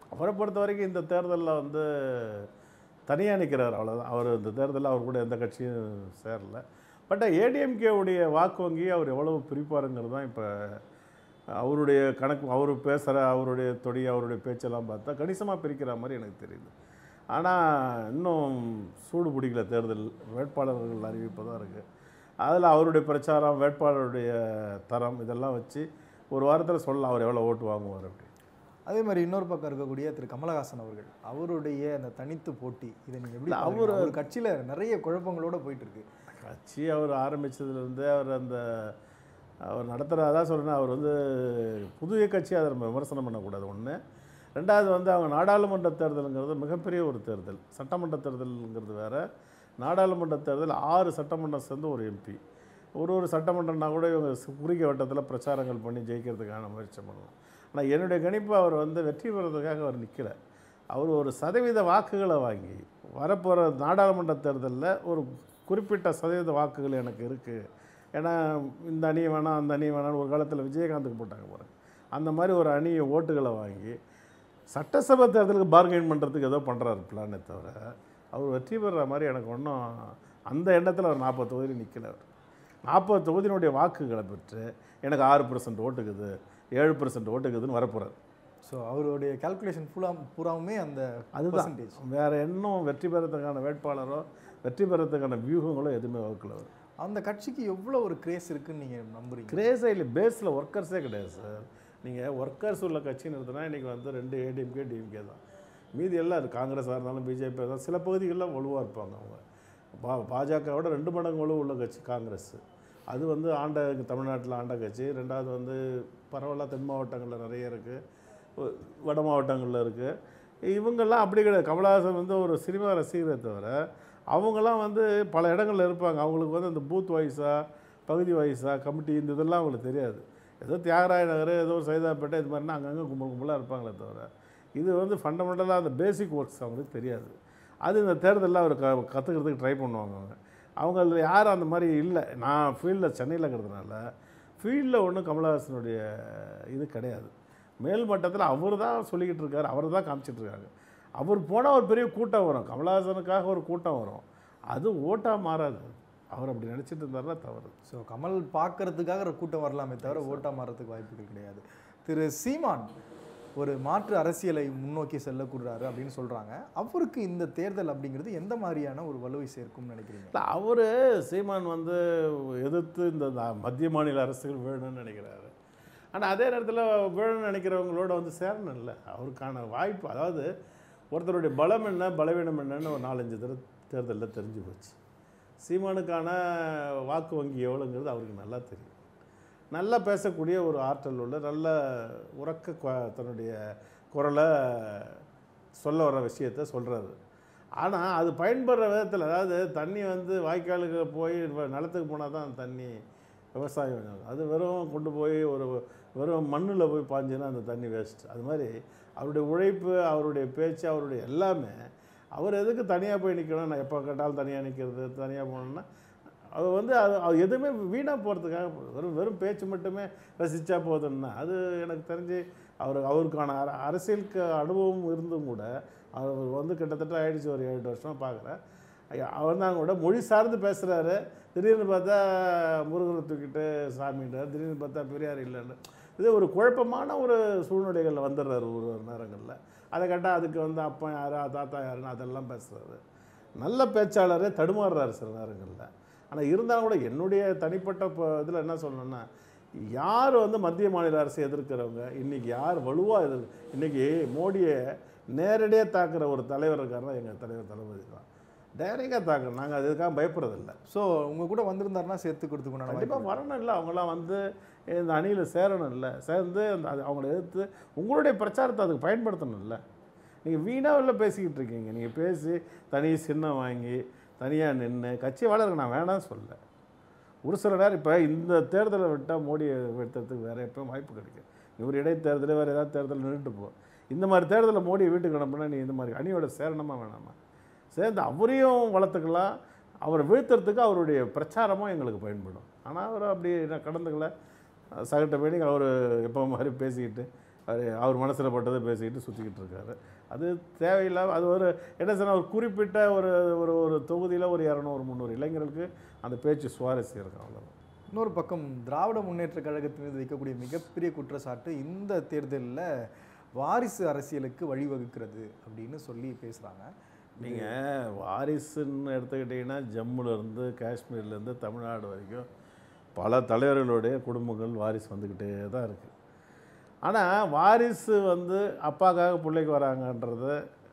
அவரை பொறுத்த வரைக்கும் இந்த தேர்தலில் வந்து தனியாக நிற்கிறார் அவ்வளோதான் அவர் இந்த தேர்தலில் அவர் கூட எந்த கட்சியும் சேரல பட் ஏடிஎம்கேவுடைய வாக்கு வங்கி அவர் எவ்வளவு பிரிப்பாருங்கிறது தான் இப்போ அவருடைய கணக்கு அவர் பேசுகிற அவருடைய தொடி அவருடைய பேச்செல்லாம் பார்த்தா கணிசமாக பிரிக்கிற மாதிரி எனக்கு தெரியுது ஆனால் இன்னும் சூடு பிடிக்கல தேர்தல் வேட்பாளர்கள் அறிவிப்பு தான் இருக்குது அதில் அவருடைய பிரச்சாரம் வேட்பாளருடைய தரம் இதெல்லாம் வச்சு ஒரு வாரத்தில் சொல்லலாம் அவர் எவ்வளோ ஓட்டு வாங்குவார் அப்படி அதே மாதிரி இன்னொரு பக்கம் இருக்கக்கூடிய திரு கமலஹாசன் அவர்கள் அவருடைய அந்த தனித்து போட்டி இதை நீங்க எப்படி இல்ல, அவர் அவர் கட்சியில நிறைய குழப்பங்களோட போயிட்டு இருக்கு கட்சி அவர் ஆரம்பித்ததுலேருந்தே அவர் அந்த அவர் நடத்துகிற அதான் சொல்கிறேன் அவர் வந்து புதிய கட்சி அதை நம்ம விமர்சனம் பண்ணக்கூடாது ஒன்று ரெண்டாவது வந்து அவங்க நாடாளுமன்ற தேர்தலுங்கிறது மிகப்பெரிய ஒரு தேர்தல் சட்டமன்ற தேர்தலுங்கிறது வேற நாடாளுமன்ற தேர்தல் ஆறு சட்டமன்றம் சேர்ந்து ஒரு எம்பி ஒரு ஒரு சட்டமன்றம்னா கூட இவங்க சு- குறுகிய வட்டத்தில் பிரச்சாரங்கள் பண்ணி ஜெயிக்கிறதுக்கான முயற்சி பண்ணலாம் ஆனால் என்னுடைய கணிப்பு அவர் வந்து வெற்றி பெறதுக்காக அவர் நிற்கல அவர் ஒரு சதவீத வாக்குகளை வாங்கி வரப்போகிற நாடாளுமன்ற தேர்தலில் ஒரு குறிப்பிட்ட சதவீத வாக்குகள் எனக்கு இருக்குது ஏன்னா இந்த அணி வேணாம் அந்த அணி வேணாம்னு ஒரு காலத்தில் விஜயகாந்துக்கு போட்டாங்க பாருங்க அந்த மாதிரி ஒரு அணி ஓட்டுகளை வாங்கி சட்டசபை தேர்தலுக்கு பார்கெயின் பண்ணுறதுக்கு ஏதோ பண்ணுறாரு பிளானே தவிர அவர் வெற்றி பெறுற மாதிரி எனக்கு ஒன்றும் அந்த எண்ணத்தில் அவர் நாற்பது தொகுதி நிற்கல அவர் நாற்பது தொகுதியினுடைய வாக்குகளை பெற்று எனக்கு ஆறு பர்சன்ட் ஓட்டுக்குது ஏழு பர்சன்ட் ஓட்டுக்குதுன்னு வரப்போகிறார் ஸோ அவருடைய கால்குலேஷன் ஃபுல்லா பூராவுமே அந்த அதுதான் பர்சன்டேஜ் வேற இன்னும் வெற்றி பெறத்துக்கான வேட்பாளரோ வெற்றி பெறத்துக்கான வியூகங்களோ எதுவுமே வகுக்கல அவர் அந்த கட்சிக்கு எவ்வளோ ஒரு கிரேஸ் இருக்குன்னு நீங்க நம்புறீங்க கிரேஸே இல்லை பேஸில் ஒர்க்கர்ஸே கிடையாது சார் நீங்கள் ஒர்க்கர்ஸ் உள்ள கட்சின்னு இருந்தனா இன்றைக்கி வந்து ரெண்டு ஏடிஎம்கே டிஎம்கே தான் மீதி எல்லாம் இருக்கு காங்கிரஸாக இருந்தாலும் பிஜேபி இருந்தாலும் சில பகுதிகளில் வலுவாக இருப்பாங்க அவங்க பா பாஜகவோட ரெண்டு மடங்கு வலு உள்ள கட்சி காங்கிரஸ் அது வந்து ஆண்ட தமிழ்நாட்டில் ஆண்ட கட்சி ரெண்டாவது வந்து பரவாயில்ல தென் மாவட்டங்களில் நிறைய இருக்குது வட மாவட்டங்களில் இருக்குது இவங்கெல்லாம் அப்படி கிடையாது கமலஹாசன் வந்து ஒரு சினிமா ரசிகரை தவிர அவங்கெல்லாம் வந்து பல இடங்களில் இருப்பாங்க அவங்களுக்கு வந்து அந்த பூத் வைஸா பகுதி வைஸா கமிட்டி இந்த இதெல்லாம் அவங்களுக்கு தெரியாது ஏதோ தியாகராய நகர் ஏதோ சைதாப்பேட்டை இது மாதிரினா அங்கங்கே கும்பல் கும்பலாக இருப்பாங்களே தவிர இது வந்து ஃபண்டமெண்டலாக அந்த பேசிக் ஒர்க்ஸ் அவங்களுக்கு தெரியாது அது இந்த தேர்தலில் அவர் க கற்றுக்கிறதுக்கு ட்ரை பண்ணுவாங்க அவங்க அவங்க அதில் யாரும் அந்த மாதிரி இல்லை நான் ஃபீல்டில் சென்னையில் இருக்கிறதுனால ஃபீல்டில் ஒன்றும் கமலஹாசனுடைய இது கிடையாது மேல் மட்டத்தில் அவர் தான் சொல்லிக்கிட்டு இருக்காரு அவர் தான் காமிச்சிட்டு இருக்காங்க அவர் போனால் ஒரு பெரிய கூட்டம் வரும் கமலஹாசனுக்காக ஒரு கூட்டம் வரும் அது ஓட்டாக மாறாது அவர் அப்படி நினச்சிட்டு இருந்தாருன்னா தவறு ஸோ கமல் பார்க்கறதுக்காக ஒரு கூட்டம் வரலாமே தவிர ஓட்டா மாறதுக்கு வாய்ப்புகள் கிடையாது திரு சீமான் ஒரு மாற்று அரசியலை முன்னோக்கி செல்லக்கூடாது அப்படின்னு சொல்றாங்க அவருக்கு இந்த தேர்தல் அப்படிங்கிறது எந்த மாதிரியான ஒரு வலுவை சேர்க்கும்னு நினைக்கிறீங்க இல்லை அவர் சீமான் வந்து எதிர்த்து இந்த நா- மத்திய மாநில அரசுகள் வேணும்னு நினைக்கிறாரு ஆனால் அதே நேரத்தில் வேணும்னு நினைக்கிறவங்களோட வந்து சேரணும் இல்லை அவருக்கான வாய்ப்பு அதாவது ஒருத்தருடைய பலம் என்ன பலவீனம் என்னன்னு ஒரு நாலஞ்சு தடவை தேர்தலில் தெரிஞ்சு போச்சு சீமானுக்கான வாக்கு வங்கி எவ்வளோங்கிறது அவருக்கு நல்லா தெரியும் நல்லா பேசக்கூடிய ஒரு ஆற்றல் உள்ள நல்ல உறக்க கொ- தன்னுடைய குரலை சொல்ல வர விஷயத்த சொல்கிறாரு ஆனால் அது பயன்படுற விதத்தில் அதாவது தண்ணி வந்து வாய்க்காலுக்கு போய் வ- நிலத்துக்கு போனால் தான் தண்ணி விவசாயம் ஆகும். அது வெறும் கொண்டு போய் ஒரு வெறும் மண்ணில் போய் பாஞ்சுன்னா அந்த தண்ணி வேஸ்ட் அது மாதிரி அவருடைய உழைப்பு அவருடைய பேச்சு அவருடைய எல்லாமே அவர் எதுக்கு தனியாக போய் நிற்கணும் நான் எப்போ கேட்டாலும் தனியாக நிற்கிறது தனியாக போகணுன்னா அவர் வந்து அது அது எதுவுமே வீணாக போகிறதுக்காக வெறும் வெறும் பேச்சு மட்டுமே ரசித்தா போதுன்னா அது எனக்கு தெரிஞ்சு அவர் அவருக்கான அர அரசியலுக்கு அனுபவம் இருந்தும் கூட அவர் வந்து கிட்டத்தட்ட ஆயிடுச்சு ஒரு ஏழு வருஷம் பார்க்குறேன் அவர் தான் கூட மொழி சார்ந்து பேசுகிறாரு திடீர்னு பார்த்தா முருகனை தூக்கிட்டு சாமின்றார் திடீர்னு பார்த்தா பெரியார் இல்லைன்னு இது ஒரு குழப்பமான ஒரு சூழ்நிலைகளில் வந்துடுறாரு ஒரு ஒரு நேரங்களில் அதை கேட்டால் அதுக்கு வந்து அப்பா யார் தாத்தா யாருன்னு அதெல்லாம் பேசுகிறாரு நல்ல பேச்சாளரே தடுமாறுறாரு சில நேரங்களில் ஆனால் இருந்தாலும் கூட என்னுடைய தனிப்பட்ட இதில் என்ன சொல்லணும்னா யார் வந்து மத்திய மாநில அரசை எதிர்க்கிறவங்க இன்றைக்கி யார் வலுவாக எதிர் இன்றைக்கி மோடியை நேரடியாக தாக்குற ஒரு தலைவர் இருக்காருன்னா எங்கள் தலைவர் தளபதி தான் டைரெக்டாக தாக்குறோம் நாங்கள் அதுக்காக பயப்படுறதில்ல ஸோ உங்க கூட வந்திருந்தாருன்னா சேர்த்து கொடுத்துக்கணும் கண்டிப்பாக வரணும் இல்லை அவங்களாம் வந்து இந்த அணியில் சேரணும் இல்லை சேர்ந்து அந்த அது அவங்கள எதிர்த்து உங்களுடைய பிரச்சாரத்தை அதுக்கு பயன்படுத்தணும் இல்லை நீங்கள் வீணாவில் பேசிக்கிட்டு இருக்கீங்க நீங்கள் பேசி தனி சின்னம் வாங்கி தனியாக நின்று கட்சி வளர்க்க நான் வேணாம் சொல்ல ஒரு சில நேரம் இப்போ இந்த தேர்தலை விட்டால் மோடியை வீழ்த்துறதுக்கு வேறு எப்பவும் வாய்ப்பு கிடைக்கும் இவர் இடைத்தேர்தலே வேறு ஏதாவது தேர்தல் நின்றுட்டு போ இந்த மாதிரி தேர்தலில் மோடியை வீட்டுக்கு அனுப்புனா நீ இந்த மாதிரி அணியோட சேரணுமா வேணாமா சேர்ந்து அவரையும் வளர்த்துக்கலாம் அவரை வீழ்த்துறதுக்கு அவருடைய பிரச்சாரமும் எங்களுக்கு பயன்படும் ஆனால் அவர் அப்படி நான் கடந்துக்கல சகட்ட பேணி அவர் எப்போ மாதிரி பேசிக்கிட்டு அவர் அவர் மனசில் பட்டதை பேசிக்கிட்டு சுற்றிக்கிட்டு இருக்காரு அது தேவையில்லாம அது ஒரு என்ன சொன்னால் ஒரு குறிப்பிட்ட ஒரு ஒரு ஒரு தொகுதியில் ஒரு இரநூறு முந்நூறு இளைஞர்களுக்கு அந்த பேச்சு சுவாரஸ்யம் இருக்கும் அவ்வளோதான் இன்னொரு பக்கம் திராவிட முன்னேற்ற கழகத்தின் மீது வைக்கக்கூடிய மிகப்பெரிய குற்றச்சாட்டு இந்த தேர்தலில் வாரிசு அரசியலுக்கு வழிவகுக்கிறது அப்படின்னு சொல்லி பேசுகிறாங்க நீங்கள் வாரிசுன்னு எடுத்துக்கிட்டிங்கன்னா ஜம்முலேருந்து காஷ்மீர்லேருந்து தமிழ்நாடு வரைக்கும் பல தலைவர்களுடைய குடும்பங்கள் வாரிசு வந்துக்கிட்டே தான் இருக்குது ஆனால் வாரிசு வந்து அப்பாக்காக பிள்ளைக்கு வராங்கன்றது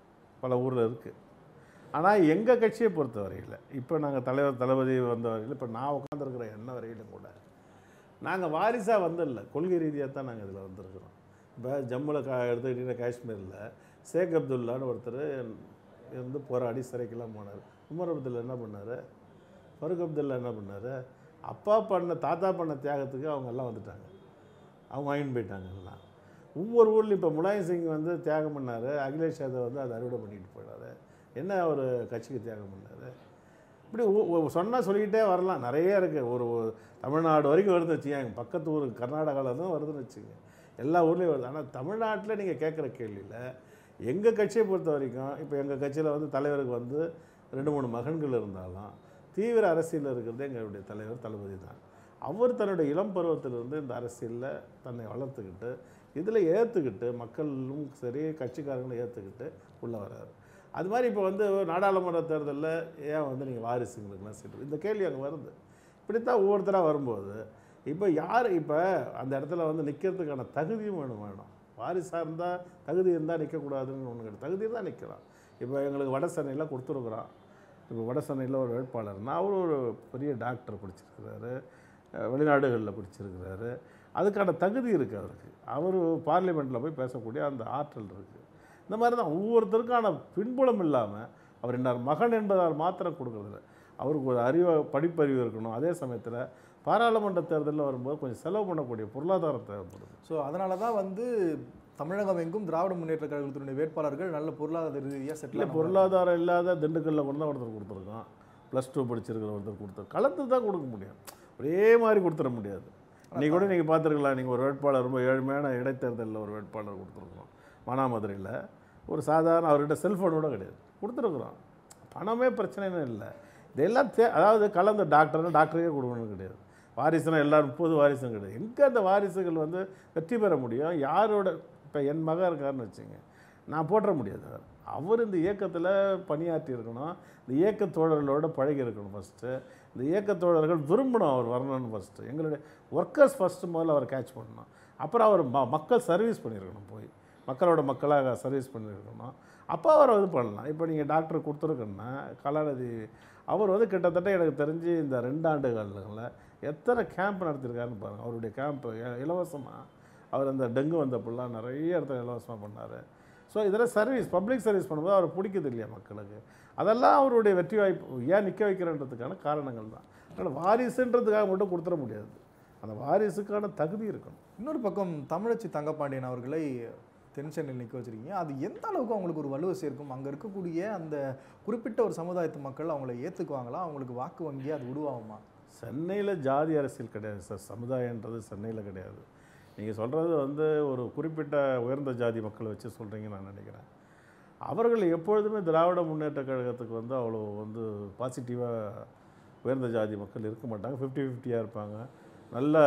பல ஊரில் இருக்குது ஆனால் எங்கள் கட்சியை பொறுத்த வரையில் இப்போ நாங்கள் தலைவர் தளபதி வந்த வரையில் இப்போ நான் உட்காந்துருக்கிற என்ன வரையிலும் கூட நாங்கள் வாரிசாக வந்தில்ல கொள்கை ரீதியாக தான் நாங்கள் இதில் வந்திருக்கிறோம் இப்போ ஜம்முவில் கா எடுத்துக்கிட்டிங்கன்னா காஷ்மீரில் ஷேக் அப்துல்லான்னு ஒருத்தர் இருந்து போராடி சிறைக்கெல்லாம் போனார் உமர் அப்துல்லா என்ன பண்ணார் ஃபருக் அப்துல்லா என்ன பண்ணார் அப்பா பண்ண தாத்தா பண்ண தியாகத்துக்கு அவங்க எல்லாம் வந்துட்டாங்க அவங்க வாங்கிட்டு போயிட்டாங்க எல்லாம் ஒவ்வொரு ஊர்லேயும் இப்போ முலாயம் சிங் வந்து தியாகம் பண்ணார் அகிலேஷ் யாதவ் வந்து அதை அறுவடை பண்ணிட்டு போயிடாரு என்ன ஒரு கட்சிக்கு தியாகம் பண்ணார் இப்படி சொன்னால் சொல்லிக்கிட்டே வரலாம் நிறைய இருக்குது ஒரு ஒரு தமிழ்நாடு வரைக்கும் வருது வச்சுக்கோங்க பக்கத்து ஊர் கர்நாடகாவில் தான் வருதுன்னு வச்சுங்க எல்லா ஊர்லேயும் வருது ஆனால் தமிழ்நாட்டில் நீங்கள் கேட்குற கேள்வியில் எங்கள் கட்சியை பொறுத்த வரைக்கும் இப்போ எங்கள் கட்சியில் வந்து தலைவருக்கு வந்து ரெண்டு மூணு மகன்கள் இருந்தாலும் தீவிர அரசியலில் இருக்கிறது எங்களுடைய தலைவர் தளபதி தான் அவர் தன்னுடைய இளம் பருவத்திலிருந்து இந்த அரசியலில் தன்னை வளர்த்துக்கிட்டு இதில் ஏற்றுக்கிட்டு மக்களும் சரி கட்சிக்காரங்களும் ஏற்றுக்கிட்டு உள்ளே வர்றாரு அது மாதிரி இப்போ வந்து நாடாளுமன்ற தேர்தலில் ஏன் வந்து நீங்கள் வாரிசுங்களுக்குலாம் சீட்டு இந்த கேள்வி அங்கே வருது இப்படித்தான் ஒவ்வொருத்தராக வரும்போது இப்போ யார் இப்போ அந்த இடத்துல வந்து நிற்கிறதுக்கான தகுதியும் வேணும் வேணும் வாரிசாக இருந்தால் தகுதி இருந்தால் நிற்கக்கூடாதுன்னு ஒன்று கிடையாது தகுதி தான் நிற்கலாம் இப்போ எங்களுக்கு வட சென்னையில் கொடுத்துருக்குறோம் இப்போ வட சென்னையில் ஒரு வேட்பாளர்னா அவர் ஒரு பெரிய டாக்டர் படிச்சிருக்கிறாரு அஹ் வெளிநாடுகளில் படிச்சிருக்கிறாரு அதுக்கான தகுதி இருக்குது அவருக்கு அவர் பார்லிமெண்ட்டில் போய் பேசக்கூடிய அந்த ஆற்றல் இருக்குது இந்த மாதிரி தான் ஒவ்வொருத்தருக்கான பின்புலம் இல்லாமல் அவர் என்ன மகன் என்பதால் மாத்திரம் கொடுக்குறதில்ல அவருக்கு ஒரு அறிவு படிப்பறிவு இருக்கணும் அதே சமயத்தில் பாராளுமன்ற தேர்தலில் வரும்போது கொஞ்சம் செலவு பண்ணக்கூடிய பொருளாதாரம் தேவைப்படுது ஸோ அதனால தான் வந்து தமிழகம் எங்கும் திராவிட முன்னேற்ற கழகத்தினுடைய வேட்பாளர்கள் நல்ல பொருளாதார ரீதியாக இல்லை செட்டில் பொருளாதாரம் இல்லாத திண்டுக்கல்லில் கொண்டு தான் ஒருத்தர் கொடுத்துருக்கோம் ப்ளஸ் டூ படிச்சிருக்கிற ஒருத்தர் கொடுத்தோம் கலந்து தான் கொடுக்க முடியும் ஒரே மாதிரி கொடுத்துட முடியாது நீ கூட நீங்கள் பார்த்துருக்கலாம் நீங்கள் ஒரு வேட்பாளர் ரொம்ப ஏழ்மையான இடைத்தேர்தலில் ஒரு வேட்பாளர் கொடுத்துருக்கோம் மானாமதுரையில் ஒரு சாதாரண அவர்கிட்ட செல்ஃபோன் கூட கிடையாது கொடுத்துருக்குறோம் பணமே பிரச்சனைன்னு இல்லை இதெல்லாம் தே அதாவது கலந்த டாக்டர்னா டாக்டரே கொடுக்கணும்னு கிடையாது வாரிசுனா எல்லாரும் முப்பது வாரிசும் கிடையாது எங்கே அந்த வாரிசுகள் வந்து வெற்றி பெற முடியும் யாரோட இப்போ என் மகன் இருக்காருன்னு வச்சுங்க நான் போட்டுற முடியாது அவர். அவர் இந்த இயக்கத்தில் பணியாற்றி இருக்கணும் இந்த இயக்க தோழர்களோட பழகி இருக்கணும் ஃபஸ்ட்டு இந்த இயக்க தோழர்கள் விரும்பணும் அவர் வரணும்னு ஃபஸ்ட்டு எங்களுடைய ஒர்க்கர்ஸ் ஃபஸ்ட்டு முதல்ல அவர் கேட்ச் பண்ணணும் அப்புறம் அவர் ம மக்கள் சர்வீஸ் பண்ணியிருக்கணும் போய் மக்களோட மக்களாக சர்வீஸ் பண்ணியிருக்கணும் அப்போ அவர் இது பண்ணலாம் இப்போ நீங்கள் டாக்டர் கொடுத்துருக்கோன்னா கலாநிதி அவர் வந்து கிட்டத்தட்ட எனக்கு தெரிஞ்சு இந்த ரெண்டு ஆண்டு காலங்களில் எத்தனை கேம்ப் நடத்தியிருக்காருன்னு பாருங்கள் அவருடைய கேம்ப் இலவசமாக அவர் அந்த டெங்கு வந்தப்பெல்லாம் நிறைய இடத்துல இலவசமாக பண்ணார் ஸோ இதில் சர்வீஸ் பப்ளிக் சர்வீஸ் பண்ணும்போது அவர் பிடிக்குது இல்லையா மக்களுக்கு அதெல்லாம் அவருடைய வெற்றி வாய்ப்பு ஏன் நிற்க வைக்கிறன்றதுக்கான காரணங்கள் தான் அதனால் வாரிசுன்றதுக்காக மட்டும் கொடுத்துட முடியாது அந்த வாரிசுக்கான தகுதி இருக்கணும் இன்னொரு பக்கம் தமிழச்சி தங்கப்பாண்டியன் அவர்களை தென் சென்னையில் நிற்க வச்சிருக்கீங்க அது எந்த அளவுக்கு அவங்களுக்கு ஒரு வலுவை சேர்க்கும் அங்கே இருக்கக்கூடிய அந்த குறிப்பிட்ட ஒரு சமுதாயத்து மக்கள் அவங்கள ஏற்றுக்குவாங்களா அவங்களுக்கு வாக்கு வங்கி அது உருவாகுமா சென்னையில் ஜாதி அரசியல் கிடையாது சார் சமுதாயன்றது சென்னையில் கிடையாது நீங்கள் சொல்கிறது வந்து ஒரு குறிப்பிட்ட உயர்ந்த ஜாதி மக்களை வச்சு சொல்கிறீங்கன்னு நான் நினைக்கிறேன் அவர்கள் எப்பொழுதுமே திராவிட முன்னேற்ற கழகத்துக்கு வந்து அவ்வளோ வந்து பாசிட்டிவாக உயர்ந்த ஜாதி மக்கள் இருக்க மாட்டாங்க ஃபிஃப்டி ஃபிஃப்டியாக இருப்பாங்க நல்ல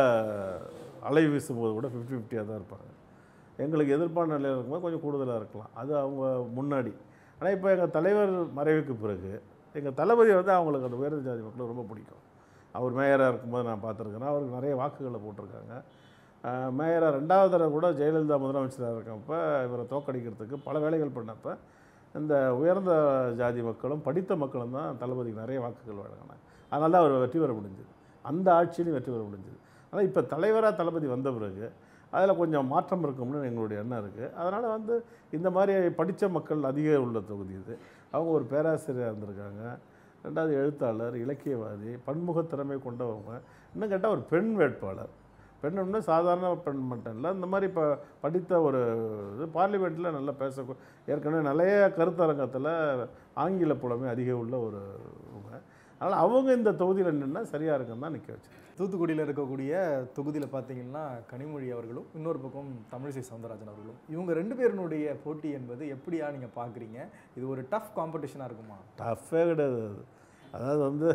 அலை வீசும்போது கூட ஃபிஃப்டி ஃபிஃப்டியாக தான் இருப்பாங்க எங்களுக்கு எதிர்ப்பான நிலையில் இருக்கும்போது கொஞ்சம் கூடுதலாக இருக்கலாம் அது அவங்க முன்னாடி ஆனால் இப்போ எங்கள் தலைவர் மறைவுக்கு பிறகு எங்கள் தளபதி வந்து அவங்களுக்கு அந்த உயர்ந்த ஜாதி மக்களை ரொம்ப பிடிக்கும் அவர் மேயராக இருக்கும்போது நான் பார்த்துருக்கேன் அவருக்கு நிறைய வாக்குகளை போட்டிருக்காங்க ஆஹ் மேயராக ரெண்டாவது தடவை கூட ஜெயலலிதா முதலமைச்சராக இருக்கப்ப இவரை தோக்கடிக்கிறதுக்கு பல வேலைகள் பண்ணப்போ இந்த உயர்ந்த ஜாதி மக்களும் படித்த மக்களும் தான் தளபதிக்கு நிறைய வாக்குகள் வழங்கினாங்க அதனால தான் அவர் வெற்றி பெற முடிஞ்சது அந்த ஆட்சியிலையும் வெற்றி பெற முடிஞ்சது ஆனால் இப்போ தலைவராக தளபதி வந்த பிறகு அதில் கொஞ்சம் மாற்றம் இருக்கும்னு எங்களுடைய எண்ணம் இருக்குது அதனால் வந்து இந்த மாதிரி படித்த மக்கள் அதிக உள்ள தொகுதி இது அவங்க ஒரு பேராசிரியராக இருந்திருக்காங்க ரெண்டாவது எழுத்தாளர் இலக்கியவாதி பன்முக திறமை கொண்டவங்க இன்னும் கேட்டால் ஒரு பெண் வேட்பாளர் பெண் ஒன்று சாதாரண பெண் மட்டும் இல்லை இந்த மாதிரி இப்போ படித்த ஒரு இது பார்லிமெண்ட்டில் நல்லா பேச ஏற்கனவே நிறைய கருத்தரங்கத்தில் ஆங்கில புலமை அதிக உள்ள ஒரு இவங்க அதனால் அவங்க இந்த தொகுதியில் நின்னா சரியாக இருக்குன்னு தான் நிற்க வச்சு தூத்துக்குடியில் இருக்கக்கூடிய தொகுதியில் பார்த்தீங்கன்னா கனிமொழி அவர்களும் இன்னொரு பக்கம் தமிழிசை சவுந்தரராஜன் அவர்களும் இவங்க ரெண்டு பேருனுடைய போட்டி என்பது எப்படியா நீங்கள் பார்க்குறீங்க இது ஒரு டஃப் காம்படிஷனாக இருக்குமா டஃப்பே கிடையாது அது அதாவது வந்து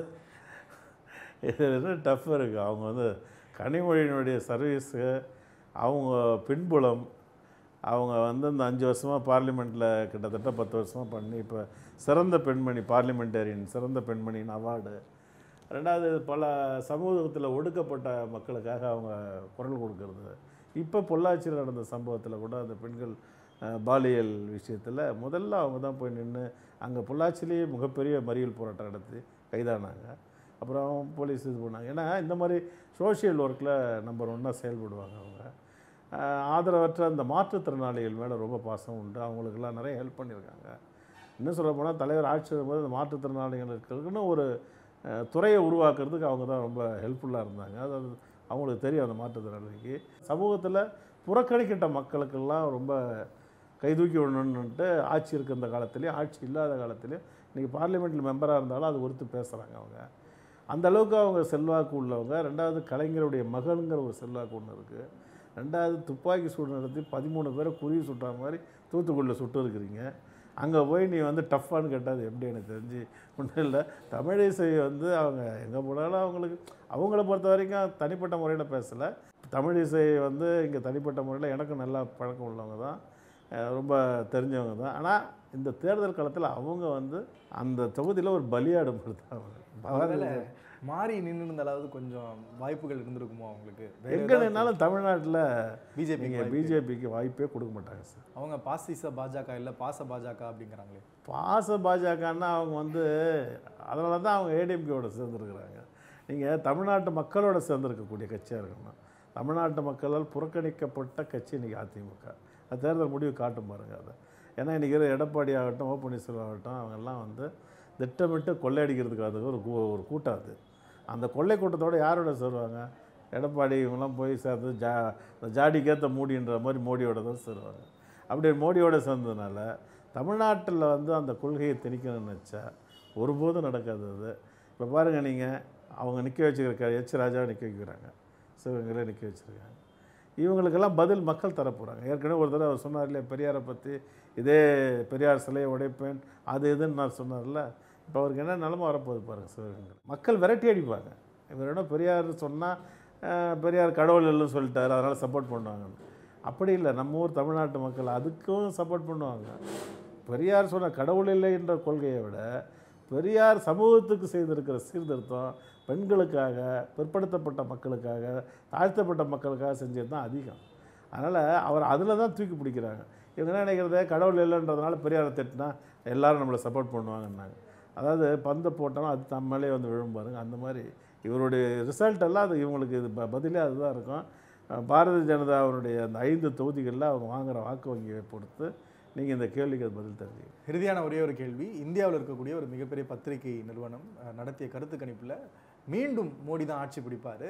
இது என்ன டஃப் இருக்குது அவங்க வந்து கனிமொழியினுடைய சர்வீஸு அவங்க பின்புலம் அவங்க வந்து இந்த அஞ்சு வருஷமாக பார்லிமெண்ட்டில் கிட்டத்தட்ட பத்து வருஷமாக பண்ணி இப்போ சிறந்த பெண்மணி பார்லிமெண்டேரியன் சிறந்த பெண்மணியின் அவார்டு ரெண்டாவது பல சமூகத்தில் ஒடுக்கப்பட்ட மக்களுக்காக அவங்க குரல் கொடுக்கறது இப்போ பொள்ளாச்சியில் நடந்த சம்பவத்தில் கூட அந்த பெண்கள் அஹ், பாலியல் விஷயத்தில் முதல்ல அவங்க தான் போய் நின்று அங்கே பொள்ளாச்சிலேயே மிகப்பெரிய மறியல் போராட்டம் நடத்தி கைதானாங்க அப்புறம் போலீஸ் இது பண்ணாங்க ஏன்னா இந்த மாதிரி சோஷியல் ஒர்க்கில் நம்பர் ஒன்னாக செயல்படுவாங்க அவங்க அஹ், ஆதரவற்ற அந்த மாற்றுத்திறனாளிகள் மேலே ரொம்ப பாசம் உண்டு அவங்களுக்கெல்லாம் நிறைய ஹெல்ப் பண்ணியிருக்காங்க இன்னும் சொல்ல போனால் தலைவர் ஆட்சி வரும்போது இந்த மாற்றுத்திறனாளிகளுக்குன்னு ஒரு அஹ், துறையை உருவாக்குறதுக்கு அவங்க தான் ரொம்ப ஹெல்ப்ஃபுல்லாக இருந்தாங்க அது அது அவங்களுக்கு தெரியும் அந்த மாற்றுத்திறனாளிக்கு சமூகத்தில் புறக்கணிக்கிட்ட மக்களுக்கெல்லாம் ரொம்ப கைதூக்கி விடணுன்னுட்டு ஆட்சி இருக்க இந்த காலத்துலேயும் ஆட்சி இல்லாத காலத்துலேயும் இன்றைக்கி பார்லிமெண்ட்டில் மெம்பராக இருந்தாலும் அது ஒருத்து பேசுகிறாங்க அவங்க அந்த அளவுக்கு அவங்க செல்வாக்கு உள்ளவங்க ரெண்டாவது கலைஞருடைய மகனுங்கிற ஒரு செல்வாக்கு ஒன்று இருக்குது ரெண்டாவது துப்பாக்கி சூடு நடத்தி பதிமூணு பேரை குறி சுட்டுற மாதிரி தூத்துக்குடியில் சுட்டு இருக்கிறீங்க அங்கே போய் நீ வந்து டஃப்பான்னு கேட்டால் அது எப்படி எனக்கு தெரிஞ்சு ஒன்றும் இல்லை தமிழிசை வந்து அவங்க எங்கே போனாலும் அவங்களுக்கு அவங்கள பொறுத்த வரைக்கும் தனிப்பட்ட முறையில் பேசலை தமிழிசை வந்து இங்கே தனிப்பட்ட முறையில் எனக்கும் நல்லா பழக்கம் உள்ளவங்க தான் அஹ் ரொம்ப தெரிஞ்சவங்க தான் ஆனால் இந்த தேர்தல் காலத்தில் அவங்க வந்து அந்த தொகுதியில் ஒரு பலியாடு மாதிரி தான் அவங்க. ஒருவேளை மாறி நின்று இருந்தளவு கொஞ்சம் வாய்ப்புகள் இருந்திருக்குமோ அவங்களுக்கு வேற எங்கே நின்னாலும் தமிழ்நாட்டில் பிஜேபி நீங்கள் பிஜேபிக்கு வாய்ப்பே கொடுக்க மாட்டாங்க சார் அவங்க பாசிச பாஜக இல்லை பாச பாஜக அப்படிங்கிறாங்களே பாச பாஜகன்னா அவங்க வந்து அதனால தான் அவங்க ஏடிஎம்கேவோட சேர்ந்துருக்குறாங்க நீங்கள் தமிழ்நாட்டு மக்களோட சேர்ந்துருக்கக்கூடிய கட்சியாக இருக்கணும் தமிழ்நாட்டு மக்களால் புறக்கணிக்கப்பட்ட கட்சி இன்றைக்கி அதிமுக அது தேர்தல் முடிவு காட்டும் பாருங்கள் அதை ஏன்னா இன்றைக்கி எடப்பாடி ஆகட்டும் ஓ பன்னீர்செல்வம் ஆகட்டும் அவங்கெல்லாம் வந்து திட்டமிட்டு கொள்ளையடிக்கிறதுக்கு அது ஒரு கூ- ஒரு கூட்டம் அது அந்த கொள்ளை கூட்டத்தோட யாரோட சேருவாங்க எடப்பாடி இவங்கெல்லாம் போய் சேர்ந்து ஜா இந்த ஜாடிக்கேற்ற மூடின்ற மாதிரி மோடியோட தான் சேருவாங்க அப்படி மோடியோட சேர்ந்ததுனால தமிழ்நாட்டில் வந்து அந்த கொள்கையை திணிக்கணும்னு நினச்சா ஒருபோதும் நடக்காது அது இப்போ பாருங்கள் நீங்கள் அவங்க நிற்க வச்சுக்கிற எச் ராஜாவை நிற்க வைக்கிறாங்க சிவகங்கையில் நிற்க வச்சுருக்காங்க இவங்களுக்கெல்லாம் பதில் மக்கள் தரப்போகிறாங்க ஏற்கனவே ஒரு தடவை அவர் சொன்னார் இல்லையா பெரியாரை பற்றி இதே பெரியார் சிலையை உடைப்பேன் அது இதுன்னு நான் சொன்னார்ல இப்போ அவருக்கு என்ன நிலமை வரப்போகுது பாருங்கள் சிவகங்கை மக்கள் விரட்டி அடிப்பாங்க இவரோட பெரியார் சொன்னால் பெரியார் கடவுள் இல்லைன்னு சொல்லிட்டாரு அதனால் சப்போர்ட் பண்ணுவாங்கன்னு அப்படி இல்லை நம்ம ஊர் தமிழ்நாட்டு மக்கள் அதுக்கும் சப்போர்ட் பண்ணுவாங்க பெரியார் சொன்ன கடவுள் இல்லை என்ற கொள்கையை விட பெரியார் சமூகத்துக்கு செய்திருக்கிற சீர்திருத்தம் பெண்களுக்காக பிற்படுத்தப்பட்ட மக்களுக்காக தாழ்த்தப்பட்ட மக்களுக்காக செஞ்சது தான் அதிகம் அதனால் அவர் அதில் தான் தூக்கி பிடிக்கிறாங்க இவங்க என்ன நினைக்கிறத கடவுள் இல்லைன்றதுனால பெரியாரை திட்டினா எல்லாரும் நம்மளை சப்போர்ட் பண்ணுவாங்கன்னாங்க அதாவது பந்தை போட்டாலும் அது தம் மேலே வந்து விழும் பாருங்க அந்த மாதிரி இவருடைய ரிசல்ட் எல்லாம் அது இவங்களுக்கு இது ப- பதிலே அதுதான் இருக்கும் அஹ் பாரதிய ஜனதாவுடைய அந்த ஐந்து தொகுதிகளில் அவங்க வாங்குகிற வாக்கு வங்கியை பொறுத்து நீங்கள் இந்த கேள்விக்கு அது பதில் தெரிஞ்சுக்கணும் இறுதியான ஒரே ஒரு கேள்வி இந்தியாவில் இருக்கக்கூடிய ஒரு மிகப்பெரிய பத்திரிகை நிறுவனம் அஹ், நடத்திய கருத்து கணிப்பில் மீண்டும் மோடி தான் ஆட்சி பிடிப்பார்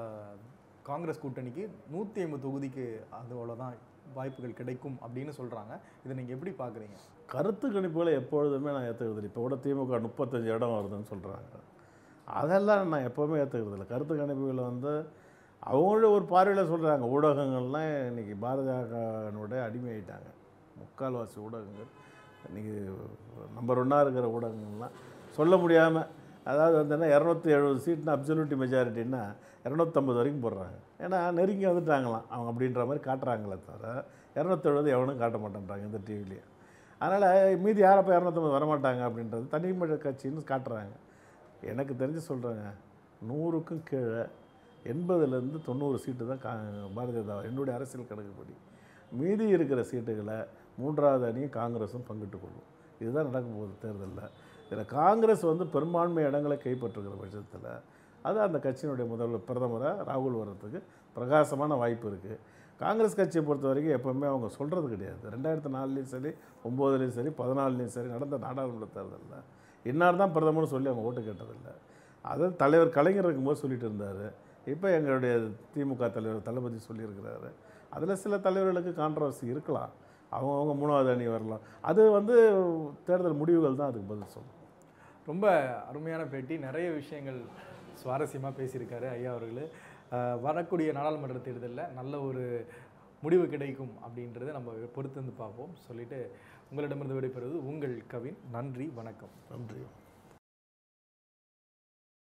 காங்கிரஸ் கூட்டணிக்கு நூற்றி ஐம்பது தொகுதிக்கு அதோட தான் வாய்ப்புகள் கிடைக்கும் அப்படின்னு சொல்கிறாங்க இதை நீங்கள் எப்படி பார்க்குறீங்க கருத்து கணிப்புகளை எப்பொழுதுமே நான் ஏற்றுக்கிறது இப்போ கூட திமுக முப்பத்தஞ்சு இடம் வருதுன்னு சொல்கிறாங்க அதெல்லாம் நான் எப்போவுமே ஏற்றுக்கிறது இல்லை கருத்து கணிப்புகளை வந்து அவங்களுடைய ஒரு பார்வையில் சொல்கிறாங்க ஊடகங்கள்லாம் இன்றைக்கி பாரதியனுடைய அடிமையாயிட்டாங்க முக்கால்வாசி ஊடகங்கள் இன்றைக்கி நம்பர் ஒன்னாக இருக்கிற ஊடகங்கள்லாம் சொல்ல முடியாமல் அதாவது வந்து இரநூத்தி எழுபது சீட்னா அப்சல்யூட்டி மெஜாரிட்டின்னா இரநூத்தம்பது வரைக்கும் போடுறாங்க ஏன்னா நெருங்கி வந்துட்டாங்களாம் அவங்க அப்படின்ற மாதிரி காட்டுறாங்களே தவிர இரநூத்தெழுபது எவனும் காட்ட மாட்டேன்றாங்க இந்த டிவிலையும் அதனால் மீதி யாரப்போ இரநூத்தம்பது வரமாட்டாங்க அப்படின்றது தனிமனித கட்சின்னு காட்டுறாங்க எனக்கு தெரிஞ்சு சொல்கிறேங்க நூறுக்கும் கீழே எண்பதுலேருந்து தொண்ணூறு சீட்டு தான் கா பாரதிய ஜனதா என்னுடைய அரசியல் கணக்குப்படி மீதி இருக்கிற சீட்டுகளை மூன்றாவது அணியும் காங்கிரஸும் பங்கிட்டு கொள்ளும் இதுதான் நடக்க போகுது தேர்தலில் இதில் காங்கிரஸ் வந்து பெரும்பான்மை இடங்களை கைப்பற்றுகிற பட்சத்தில் அது அந்த கட்சியினுடைய முதல்வர் பிரதமராக ராகுல் வர்றதுக்கு பிரகாசமான வாய்ப்பு இருக்குது காங்கிரஸ் கட்சியை பொறுத்த வரைக்கும் எப்போவுமே அவங்க சொல்கிறது கிடையாது ரெண்டாயிரத்தி நாலுலேயும் சரி ஒம்போதுலேயும் சரி பதினாலுலேயும் சரி நடந்த நாடாளுமன்ற தேர்தலில் இன்னார் தான் பிரதமர்னு சொல்லி அவங்க ஓட்டு கேட்டதில்லை அதை தலைவர் கலைஞர் இருக்கும்போது சொல்லிட்டு இருந்தார் இப்போ எங்களுடைய திமுக தலைவர் தளபதி சொல்லியிருக்கிறாரு அதில் சில தலைவர்களுக்கு கான்ட்ரவர்சி இருக்கலாம் அவங்க அவங்க மூணாவது அணி வரலாம் அது வந்து தேர்தல் முடிவுகள் தான் அதுக்கு பதில் சொல்லும் ரொம்ப அருமையான பேட்டி நிறைய விஷயங்கள் சுவாரஸ்யமாக பேசியிருக்காரு ஐயா அவர்கள் அஹ், வரக்கூடிய நாடாளுமன்ற தேர்தலில் நல்ல ஒரு முடிவு கிடைக்கும் அப்படின்றத நம்ம பொறுத்து வந்து பார்ப்போம் சொல்லிட்டு உங்களிடமிருந்து விடைபெறுவது உங்கள் கவின் நன்றி வணக்கம் நன்றி